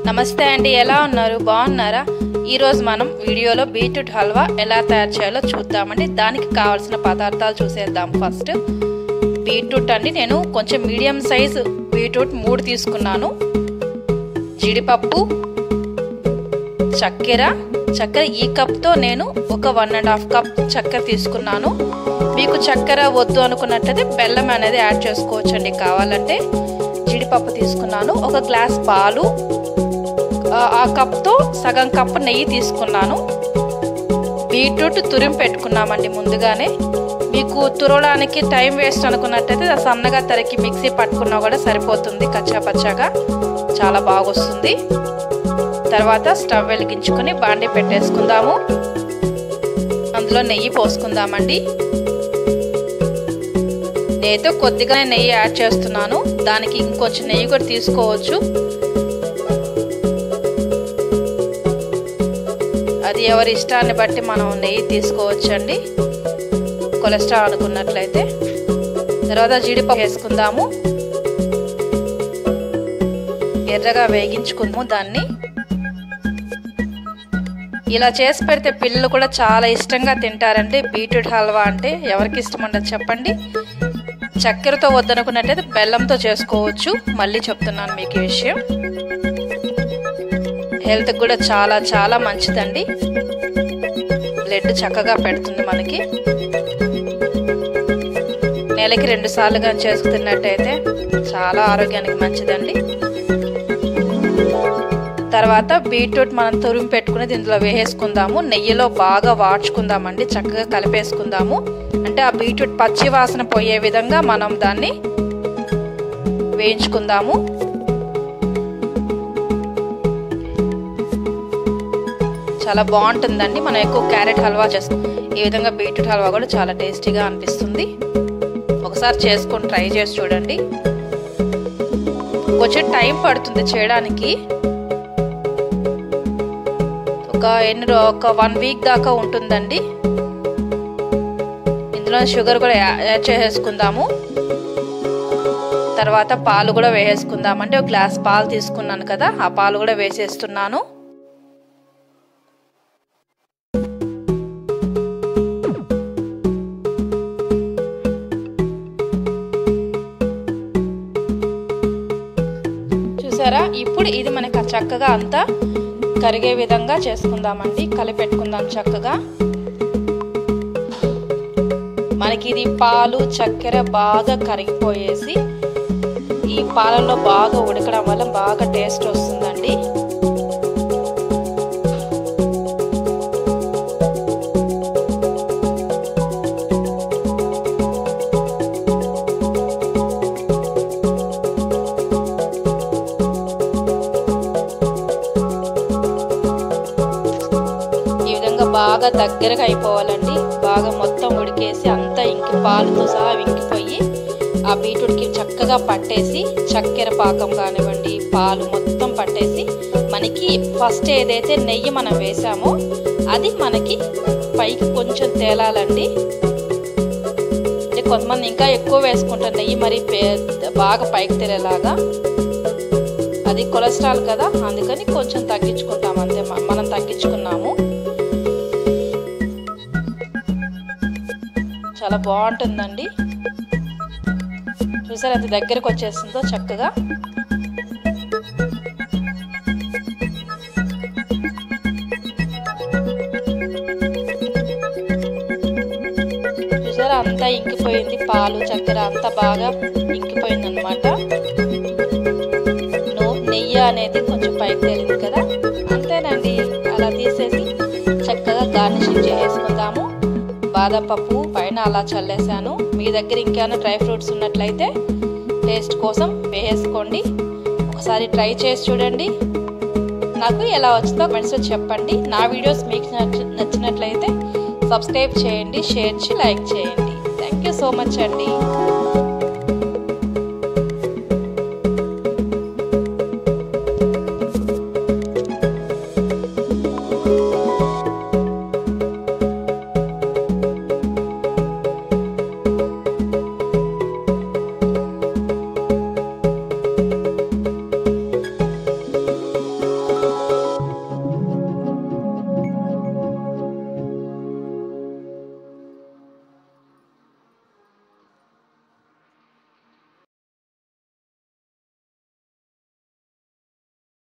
నమస్తే అండి ఎలా ఉన్నారు బాగున్నారా ఈరోజు మనం వీడియోలో బీట్రూట్ హల్వా ఎలా తయారు చేయాలో చూద్దామండి దానికి కావాల్సిన పదార్థాలు చూసేద్దాం ఫస్ట్ బీట్రూట్ అండి నేను కొంచెం మీడియం సైజ్ బీట్రూట్ మూడు తీసుకున్నాను జీడిపప్పు చక్కెర చక్కెర ఈ కప్తో నేను ఒక వన్ అండ్ హాఫ్ కప్ చక్కెర తీసుకున్నాను మీకు చక్కెర వద్దు అనుకున్నట్లయితే బెల్లం అనేది యాడ్ చేసుకోవచ్చండి కావాలంటే జీడిపప్పు తీసుకున్నాను ఒక గ్లాస్ పాలు ఆ కప్తో సగం కప్ నెయ్యి తీసుకున్నాను బీట్రూట్ తురిం పెట్టుకున్నామండి ముందుగానే మీకు తురవడానికి టైం వేస్ట్ అనుకున్నట్టయితే సన్నగా తరికి మిక్సీ పట్టుకున్నా కూడా సరిపోతుంది కచ్చా పచ్చాగా చాలా బాగొస్తుంది తర్వాత స్టవ్ వెలిగించుకొని బాండి పెట్టేసుకుందాము అందులో నెయ్యి పోసుకుందామండి నేనైతే కొద్దిగా నెయ్యి యాడ్ చేస్తున్నాను దానికి ఇంకొంచెం నెయ్యి కూడా తీసుకోవచ్చు అది ఎవరి ఇష్టాన్ని బట్టి మనం నెయ్యి తీసుకోవచ్చు అండి కొలెస్ట్రాల్ అనుకున్నట్లయితే తర్వాత జీడిపప్పు వేసుకుందాము ఎర్రగా వేగించుకుందాము దాన్ని ఇలా చేసి పెడితే పిల్లలు కూడా చాలా ఇష్టంగా తింటారండి బీట్రూట్ హల్వా అంటే ఎవరికి ఇష్టం ఉండదు చెప్పండి చక్కెరతో వద్దనుకున్నట్టయితే బెల్లంతో చేసుకోవచ్చు మళ్ళీ చెప్తున్నాను మీకు ఈ విషయం హెల్త్కి కూడా చాలా చాలా మంచిదండి బ్లడ్ చక్కగా పెడుతుంది మనకి నెలకి రెండు సార్లుగా చేసుకున్నట్టయితే చాలా ఆరోగ్యానికి మంచిదండి తర్వాత బీట్రూట్ మనం తురిమి పెట్టుకుని ఇందులో వేసేసుకుందాము నెయ్యిలో బాగా వాడ్చుకుందామండి చక్కగా కలిపేసుకుందాము అంటే ఆ బీట్రూట్ పచ్చి వాసన పోయే విధంగా మనం దాన్ని వేయించుకుందాము చాలా బాగుంటుందండి మనం ఎక్కువ క్యారెట్ హల్వా చేస్తాం ఈ విధంగా బీట్రూట్ హల్వా కూడా చాలా టేస్టీగా అనిపిస్తుంది ఒకసారి చేసుకొని ట్రై చేసి చూడండి కొంచెం టైం పడుతుంది చేయడానికి ఒక ఎన్ని ఒక వన్ వీక్ దాకా ఉంటుందండి ఇందులో షుగర్ కూడా యాడ్ చేసేసుకుందాము తర్వాత పాలు కూడా వేసేసుకుందాం అంటే ఒక గ్లాస్ పాలు తీసుకున్నాను కదా ఆ పాలు కూడా వేసేస్తున్నాను చూసారా ఇప్పుడు ఇది మనకి చక్కగా అంతా కరిగే విధంగా చేసుకుందామండి కలిపెట్టుకుందాం చక్కగా మనకి ఇది పాలు చక్కెర బాగా కరిగిపోయేసి ఈ పాలలో బాగా ఉడకడం వల్ల బాగా టేస్ట్ వస్తుందండి బాగా దగ్గరగా అయిపోవాలండి బాగా మొత్తం ఉడికేసి అంతా ఇంకి పాలుతో సహా ఇంకిపోయి ఆ బీట్రూట్కి చక్కగా పట్టేసి చక్కెర పాకం కానివ్వండి పాలు మొత్తం పట్టేసి మనకి ఫస్ట్ ఏదైతే నెయ్యి మనం వేసామో అది మనకి పైకి కొంచెం తేలాలండి అంటే కొంతమంది ఇంకా ఎక్కువ వేసుకుంటారు నెయ్యి మరి బాగా పైకి తేలేలాగా అది కొలెస్ట్రాల్ కదా అందుకని కొంచెం తగ్గించుకుంటాం అంతే మనం తగ్గించుకున్నాము చాలా బాగుంటుందండి చూసారు అది దగ్గరకు వచ్చేస్తుందో చక్కగా చూసారా అంతా ఇంకిపోయింది పాలు చక్కెర అంతా బాగా ఇంకిపోయింది అనమాట నెయ్యి అనేది కొంచెం పైకి తేలింది కదా అంతేనండి అలా తీసేసి చక్కగా గార్నిషింగ్ చేసుకుందాము బాదం పప్పు పైన అలా చల్లేసాను మీ దగ్గర ఇంకేమైనా డ్రై ఫ్రూట్స్ ఉన్నట్లయితే టేస్ట్ కోసం వేసుకోండి ఒకసారి ట్రై చేసి చూడండి నాకు ఎలా వచ్చిందో కమెంట్స్లో చెప్పండి నా వీడియోస్ మీకు నచ్చినట్లయితే సబ్స్క్రైబ్ చేయండి షేర్ చేసి లైక్ చేయండి థ్యాంక్ యూ సో మచ్ అండి